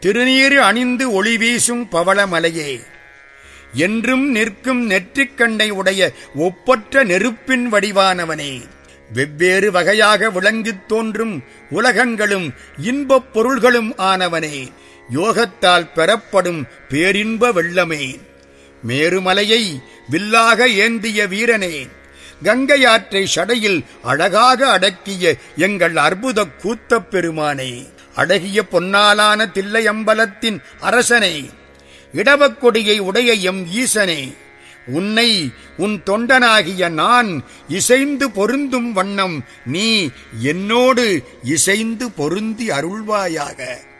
திருநீறு அணிந்து ஒளி வீசும் பவளமலையே என்றும் நிற்கும் நெற்றிக்கண்ணை உடைய ஒப்பற்ற நெருப்பின் வடிவானவனே வெவ்வேறு வகையாக விளங்கித் தோன்றும் உலகங்களும் இன்பப் பொருள்களும் ஆனவனே யோகத்தால் பெறப்படும் பேரின்ப வெள்ளமே மேருமலையை வில்லாக ஏந்திய வீரனே கங்கையாற்றை சடையில் அழகாக அடக்கிய எங்கள் அற்புத கூத்தப் பெருமானே அழகிய பொன்னாலான தில்லையம்பலத்தின் அரசனே இடவக்கொடியை உடைய எம் ஈசனே உன்னை உன் தொண்டனாகிய நான் இசைந்து பொருந்தும் வண்ணம் நீ என்னோடு இசைந்து பொருந்தி அருள்வாயாக